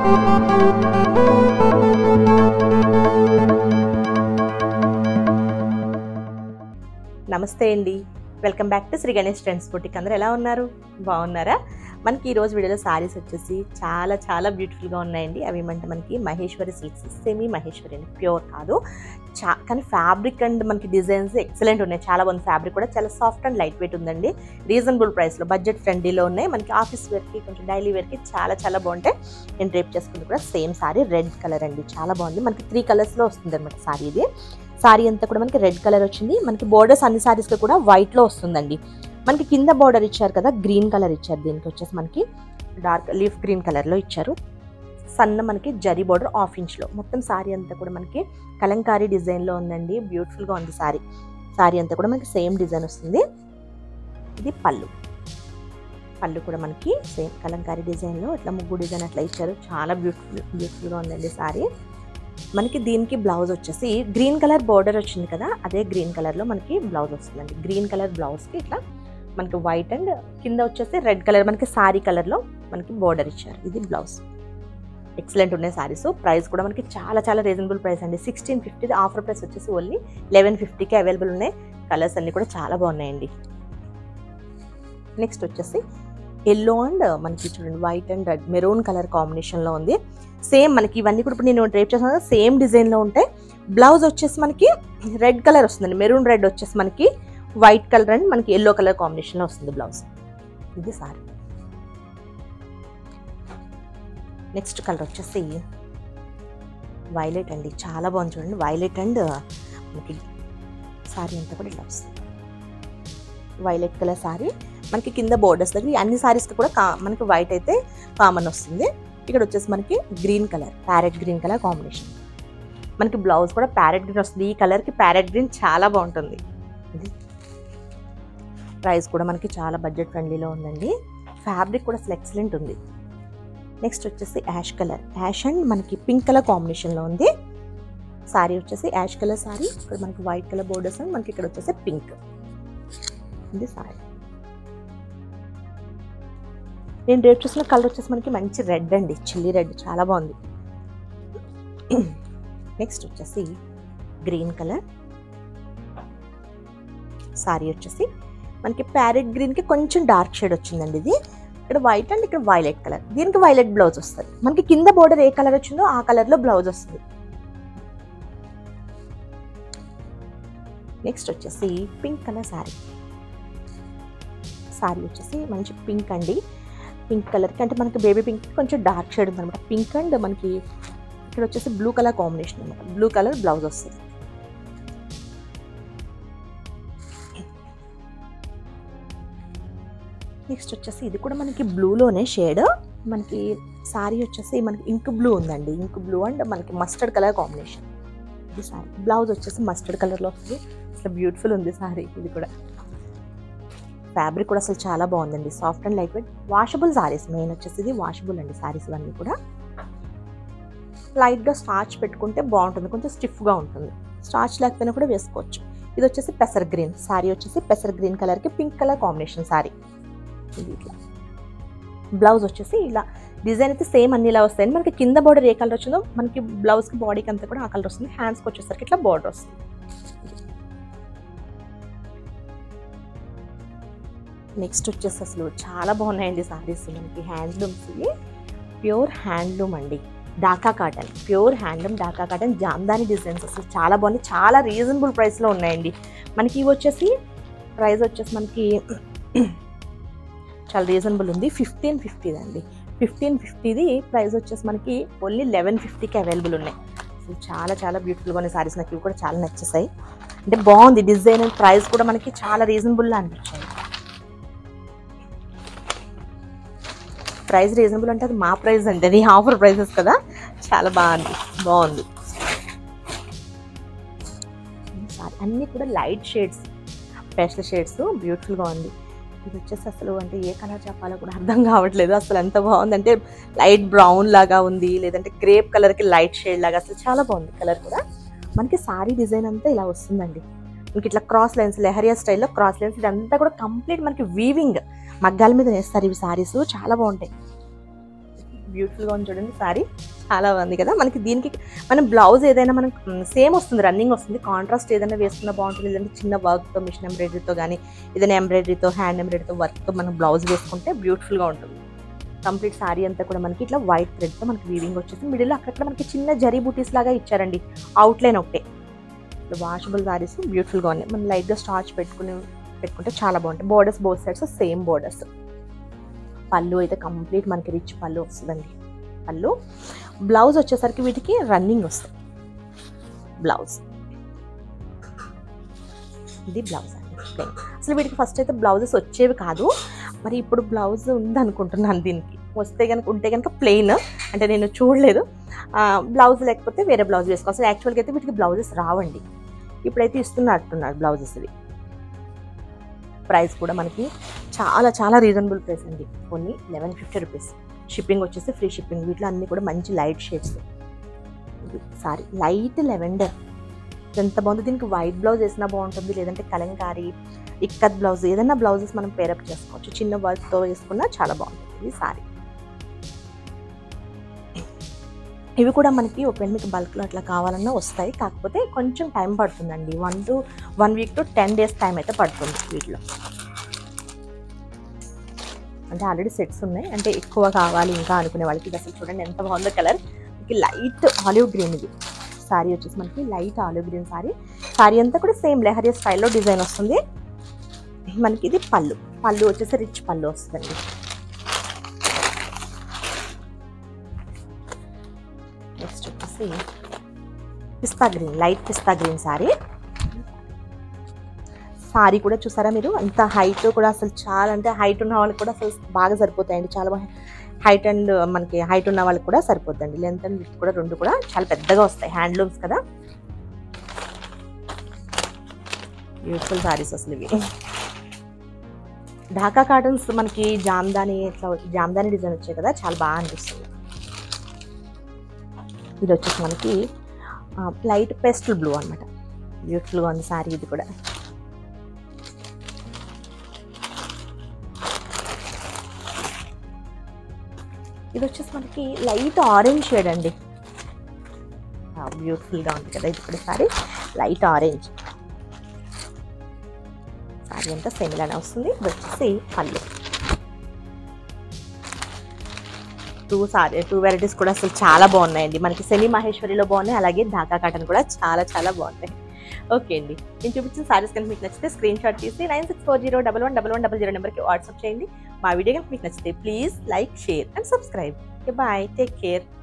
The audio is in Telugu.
నమస్తే అండి welcome back to Shri Ganesh trends boutique అందరూ ఎలా ఉన్నారు బాగున్నారా మనకి ఈ రోజు వీడియోలో సారీస్ వచ్చేసి చాలా చాలా బ్యూటిఫుల్గా ఉన్నాయండి అవి ఏమంటే మనకి మహేశ్వరి సిల్క్స్ సెమీ మహేశ్వరి అండి ప్యూర్ కాదు చా కానీ ఫ్యాబ్రిక్ అండ్ మనకి డిజైన్స్ ఎక్సలెంట్ ఉన్నాయి చాలా బాగుంది ఫ్యాబ్రిక్ కూడా చాలా సాఫ్ట్ అండ్ లైట్ వెయిట్ ఉందండి రీజనబుల్ ప్రైస్లో బడ్జెట్ ఫ్రెండ్లీలో ఉన్నాయి మనకి ఆఫీస్ వేర్కి కొంచెం డైలీ వేర్కి చాలా చాలా బాగుంటాయి నేను డ్రేప్ చేసుకుంది కూడా సేమ్ సారీ రెడ్ కలర్ అండి చాలా బాగుంది మనకి త్రీ కలర్స్లో వస్తుంది అనమాట సారీ ఇది సారీ అంతా కూడా మనకి రెడ్ కలర్ వచ్చింది మనకి బోర్డర్స్ అన్ని సారీస్కి కూడా వైట్లో వస్తుందండి మనకి కింద బోర్డర్ ఇచ్చారు కదా గ్రీన్ కలర్ ఇచ్చారు దీనికి వచ్చేసి మనకి డార్క్ లీఫ్ గ్రీన్ కలర్లో ఇచ్చారు సన్న మనకి జరీ బోర్డర్ హాఫ్ ఇంచ్లో మొత్తం సారీ అంతా కూడా మనకి కలంకారీ డిజైన్లో ఉందండి బ్యూటిఫుల్గా ఉంది సారీ సారీ అంతా కూడా మనకి సేమ్ డిజైన్ వస్తుంది ఇది పళ్ళు పళ్ళు కూడా మనకి సేమ్ కలంకారీ డిజైన్లో ఇట్లా ముగ్గు డిజైన్ అట్లా ఇచ్చారు చాలా బ్యూటిఫుల్ బ్యూటిఫుల్గా ఉందండి సారీ మనకి దీనికి బ్లౌజ్ వచ్చేసి గ్రీన్ కలర్ బోర్డర్ వచ్చింది కదా అదే గ్రీన్ కలర్లో మనకి బ్లౌజ్ వస్తుందండి గ్రీన్ కలర్ బ్లౌజ్కి ఇట్లా మనకి వైట్ అండ్ కింద వచ్చేసి రెడ్ కలర్ మనకి సారీ కలర్లో మనకి బోర్డర్ ఇచ్చారు ఇది బ్లౌజ్ ఎక్సలెంట్ ఉన్నాయి సారీస్ ప్రైస్ కూడా మనకి చాలా చాలా రీజనబుల్ ప్రైస్ అండి సిక్స్టీన్ ఫిఫ్టీ ఆఫర్ ప్రైస్ వచ్చేసి ఓన్లీ లెవెన్ ఫిఫ్టీకి అవైలబుల్ ఉన్నాయి కలర్స్ అన్ని కూడా చాలా బాగున్నాయండి నెక్స్ట్ వచ్చేసి ఎల్లో అండ్ మనకి చూడండి white and red maroon colour కాంబినేషన్లో ఉంది సేమ్ మనకి ఇవన్నీ కూడా ఇప్పుడు నేను డ్రేప్ చేసిన సేమ్ డిజైన్లో ఉంటాయి బ్లౌజ్ వచ్చేసి మనకి రెడ్ కలర్ వస్తుందండి మెరూన్ రెడ్ వచ్చేసి మనకి వైట్ కలర్ అండ్ మనకి ఎల్లో కలర్ కాంబినేషన్లో వస్తుంది బ్లౌజ్ ఇది సారీ నెక్స్ట్ కలర్ వచ్చేసి వైలెట్ అండి చాలా బాగుంది చూడండి వైలెట్ అండ్ మనకి సారీ అంతా కూడా ఇలా వస్తుంది వైలెట్ కలర్ సారీ మనకి కింద బోర్డర్స్ దగ్గర అన్ని సారీస్కి కూడా కా మనకి వైట్ అయితే కామన్ వస్తుంది ఇక్కడ వచ్చేసి మనకి green colour parrot green colour combination మనకి బ్లౌజ్ కూడా ప్యారెట్ గ్రీన్ వస్తుంది ఈ కలర్కి ప్యారెట్ గ్రీన్ చాలా బాగుంటుంది ఇది ప్రైస్ కూడా మనకి చాలా బడ్జెట్ ఫ్రెండ్లీలో ఉందండి ఫ్యాబ్రిక్ కూడా అసలు ఎక్సలెంట్ ఉంది నెక్స్ట్ వచ్చేసి యాష్ కలర్ యాష్ అండ్ మనకి పింక్ కలర్ కాంబినేషన్లో ఉంది సారీ వచ్చేసి యాష్ కలర్ సారీ ఇక్కడ మనకి వైట్ కలర్ బోర్డర్స్ అండ్ మనకి ఇక్కడ వచ్చేసి పింక్ ఇది సారీ నేను రేట్ చూసిన కలర్ వచ్చేసి మనకి మంచి రెడ్ అండి చిల్లీ రెడ్ చాలా బాగుంది నెక్స్ట్ వచ్చేసి గ్రీన్ కలర్ సారీ వచ్చేసి మనకి ప్యారెట్ గ్రీన్కి కొంచెం డార్క్ షేడ్ వచ్చిందండి ఇది ఇక్కడ వైట్ అండ్ ఇక్కడ వైలెట్ కలర్ దీనికి వైలెట్ బ్లౌజ్ వస్తుంది మనకి కింద బోర్డర్ ఏ కలర్ వచ్చిందో ఆ కలర్లో బ్లౌజ్ వస్తుంది నెక్స్ట్ వచ్చేసి పింక్ కలర్ శారీ శారీ వచ్చేసి మంచి పింక్ అండి పింక్ కలర్కి అంటే మనకి బేబీ పింక్ కొంచెం డార్క్ షేడ్ ఉందన్నమాట పింక్ అండ్ మనకి ఇక్కడ వచ్చేసి బ్లూ కలర్ కాంబినేషన్ అనమాట బ్లూ కలర్ బ్లౌజ్ వస్తుంది నెక్స్ట్ వచ్చేసి ఇది కూడా మనకి బ్లూలోనే షేడ్ మనకి సారీ వచ్చేసి మనకి ఇంక్ బ్లూ ఉందండి ఇంక్ బ్లూ అండ్ మనకి మస్టర్డ్ కలర్ కాంబినేషన్ ఇది సారీ బ్లౌజ్ వచ్చేసి మస్టర్డ్ కలర్లో వస్తుంది అసలు బ్యూటిఫుల్ ఉంది సారీ ఇది కూడా ఫ్యాబ్రిక్ కూడా అసలు చాలా బాగుందండి soft and light weight washable saris main వచ్చేసి ఇది వాషబుల్ అండి సారీస్ ఇవన్నీ కూడా లైట్గా స్టార్చ్ పెట్టుకుంటే బాగుంటుంది కొంచెం స్టిఫ్గా ఉంటుంది స్టార్చ్ లేకపోయినా కూడా వేసుకోవచ్చు ఇది వచ్చేసి పెసర్ గ్రీన్ సారీ వచ్చేసి పెసర్ గ్రీన్ కలర్కి పింక్ కలర్ కాంబినేషన్ సారీ ఇది ఇట్లా బ్లౌజ్ వచ్చేసి ఇలా డిజైన్ అయితే సేమ్ అన్ని ఇలా వస్తాయి మనకి కింద బార్డర్ ఏ కలర్ వచ్చిందో మనకి బ్లౌజ్కి బాడీకి అంతా కూడా ఆ కలర్ వస్తుంది హ్యాండ్స్కి వచ్చేసరికి ఇట్లా బార్డర్ వస్తుంది నెక్స్ట్ వచ్చేసి అసలు చాలా బాగున్నాయండి సారీస్ మనకి హ్యాండ్లూమ్స్ ప్యూర్ హ్యాండ్లూమ్ అండి Dhaka cotton pure handloom Dhaka cotton Jamdani designs అసలు చాలా బాగున్నాయి చాలా రీజనబుల్ ప్రైస్లో ఉన్నాయండి మనకి ఇవి వచ్చేసి ప్రైస్ వచ్చేసి మనకి చాలా రీజనబుల్ ఉంది ఫిఫ్టీన్ ఫిఫ్టీది అండి ఫిఫ్టీన్ ఫిఫ్టీది ప్రైస్ వచ్చేసి మనకి ఓన్లీ లెవెన్ ఫిఫ్టీకి అవైలబుల్ ఉన్నాయి అసలు చాలా చాలా బ్యూటిఫుల్గా ఉన్నాయి సారీస్ నాకు ఇవి కూడా చాలా నచ్చేసాయి అంటే బాగుంది డిజైన్ ప్రైస్ కూడా మనకి చాలా రీజనబుల్లా అనిపించాయి ప్రైస్ రీజనబుల్ అంటే అది మా ప్రైస్ అండి అది ఆఫర్ ప్రైసెస్ కదా చాలా బాగుంది బాగుంది సారీ అన్నీ కూడా లైట్ షేడ్స్ పేస్టల్ షేడ్స్ బ్యూటిఫుల్గా ఉంది ఇది వచ్చేసి అసలు అంటే ఏ కలర్ చెప్పాలో కూడా అర్థం కావట్లేదు అసలు ఎంత బాగుంది అంటే లైట్ బ్రౌన్ లాగా ఉంది లేదంటే గ్రేప్ కలర్కి లైట్ షేడ్ లాగా అసలు చాలా బాగుంది కలర్ కూడా మనకి సారీ డిజైన్ అంతా ఇలా వస్తుందండి మనకి ఇట్లా క్రాస్ లైన్స్ లెహరియా స్టైల్లో క్రాస్ లైన్స్ ఇదంతా కూడా కంప్లీట్ మనకి వీవింగ్ మగ్గాల మీద వేస్తారు ఇవి సారీస్ చాలా బాగుంటాయి బ్యూటిఫుల్గా ఉంది చూడండి సారీ చాలా బాగుంది కదా మనకి దీనికి మనం బ్లౌజ్ ఏదైనా మనం సేమ్ వస్తుంది రన్నింగ్ వస్తుంది కాంట్రాస్ట్ ఏదైనా వేసుకున్న బాగుంటుంది లేదంటే చిన్న వర్క్తో మిషన్ ఎంబ్రాయిడరీతో కానీ ఏదైనా ఎంబ్రాయిడరీతో హ్యాండ్ ఎంబ్రాయిడరీతో వర్క్తో మనం బ్లౌజ్ వేసుకుంటే బ్యూటిఫుల్గా ఉంటుంది కంప్లీట్ సారీ అంతా కూడా మనకి ఇట్లా వైట్ థ్రెడ్తో మనకి వీవింగ్ వచ్చేసి మిడిల్లో అక్కడక్కడ మనకి చిన్న జరీ బూటీస్ లాగా ఇచ్చారండి అవుట్లైన్ ఒకటే వాషబుల్ సారీస్ బ్యూటిఫుల్గా ఉన్నాయి మనం లైట్గా స్టార్చ్ పెట్టుకుని పెట్టుకుంటే చాలా బాగుంటాయి borders both sides same borders pallu అయితే కంప్లీట్ మనకి రిచ్ పళ్ళు వస్తుందండి పళ్ళు బ్లౌజ్ వచ్చేసరికి వీటికి రన్నింగ్ వస్తుంది బ్లౌజ్ ఇది బ్లౌజ్ అండి plain. అసలు వీటికి ఫస్ట్ అయితే బ్లౌజెస్ వచ్చేవి కాదు మరి ఇప్పుడు బ్లౌజ్ ఉంది అనుకుంటున్నాను దీనికి వస్తే కనుక ఉంటే కనుక ప్లెయిన్ అంటే నేను చూడలేదు బ్లౌజ్ లేకపోతే వేరే బ్లౌజ్ వేసుకోవాలి అసలు యాక్చువల్గా అయితే వీటికి బ్లౌజెస్ రావండి ఇప్పుడైతే ఇస్తున్నట్టున్నారు బ్లౌజెస్ ఇవి ప్రైస్ కూడా మనకి చాలా చాలా రీజనబుల్ ప్రైస్ అండి కొన్ని లెవెన్ ఫిఫ్టీ రూపీస్ షిప్పింగ్ వచ్చేసి ఫ్రీ షిప్పింగ్ వీటిలో అన్ని కూడా మంచి light shades sari light lavender ఎంత బాగుంది దీనికి వైట్ బ్లౌజ్ వేసినా బాగుంటుంది లేదంటే కలంకారీ ఇక్కత్ బ్లౌజ్ ఏదైనా బ్లౌజెస్ మనం పేరప్ చేసుకోవచ్చు చిన్న వర్క్తో వేసుకున్నా చాలా బాగుంటుంది ఇది సారీ ఇవి కూడా మనకి ఒకవేళ మీకు బల్క్లో అట్లా కావాలన్నా వస్తాయి కాకపోతే కొంచెం టైం పడుతుందండి one two one week to ten days time అయితే పడుతుంది వీటిలో అంటే ఆల్రెడీ సెట్స్ ఉన్నాయి అంటే ఎక్కువ కావాలి ఇంకా అనుకునే వాళ్ళకి ఇది అసలు చూడండి ఎంత బాగుందో కలర్ మనకి లైట్ ఆలివ్ గ్రీన్ ఇది సారీ వచ్చేసి మనకి light olive green sari sari అంతా కూడా సేమ్ లెహరియా స్టైల్లో డిజైన్ వస్తుంది మనకి ఇది పళ్ళు పళ్ళు వచ్చేసి రిచ్ పళ్ళు వస్తుందండి నెక్స్ట్ వచ్చేసి pista green light pista green sari sari కూడా చూసారా మీరు అంత హైట్ కూడా అసలు చాలా అంటే హైట్ ఉన్న వాళ్ళకి కూడా అసలు బాగా సరిపోతాయండి చాలా బాగా హైట్ అండ్ మనకి హైట్ ఉన్న వాళ్ళకి కూడా సరిపోద్దండి లెంత్ అండ్ విత్ కూడా రెండు కూడా చాలా పెద్దగా వస్తాయి హ్యాండ్లూమ్స్ కదా బ్యూటిఫుల్ సారీస్ అసలు ఇవి ఢాకా కాటన్స్ మనకి జామ్దాని ఇట్లా జామ్దాని డిజైన్ వచ్చాయి కదా చాలా బాగా అనిపిస్తుంది ఇది వచ్చేసి మనకి లైట్ పెస్టల్ బ్లూ అనమాట బ్యూటిఫుల్గా ఉంది సారీ ఇది కూడా ఇది వచ్చేసి మనకి లైట్ ఆరెంజ్ షేడ్ అండి బ్యూటిఫుల్గా ఉంది కదా ఇది కూడా సారీ లైట్ ఆరెంజ్ సారీ అంతా సేమ్ ఇలానే వస్తుంది ఇది వచ్చేసి పళ్ళు టూ సారీ టూ వెరైటీస్ కూడా అసలు చాలా బాగున్నాయండి మనకి సెమీ మహేశ్వరిలో బాగున్నాయి అలాగే ఢాకా కాటన్ కూడా చాలా చాలా బాగున్నాయి ఓకే అండి నేను చూపించిన సారీస్ కనుక మీకు నచ్చితే స్క్రీన్ షాట్ తీసి nine six four zero double one double one double zero నెంబర్కి వాట్సాప్ చేయండి మా వీడియో కనుక మీకు నచ్చితే please like share and subscribe bye take care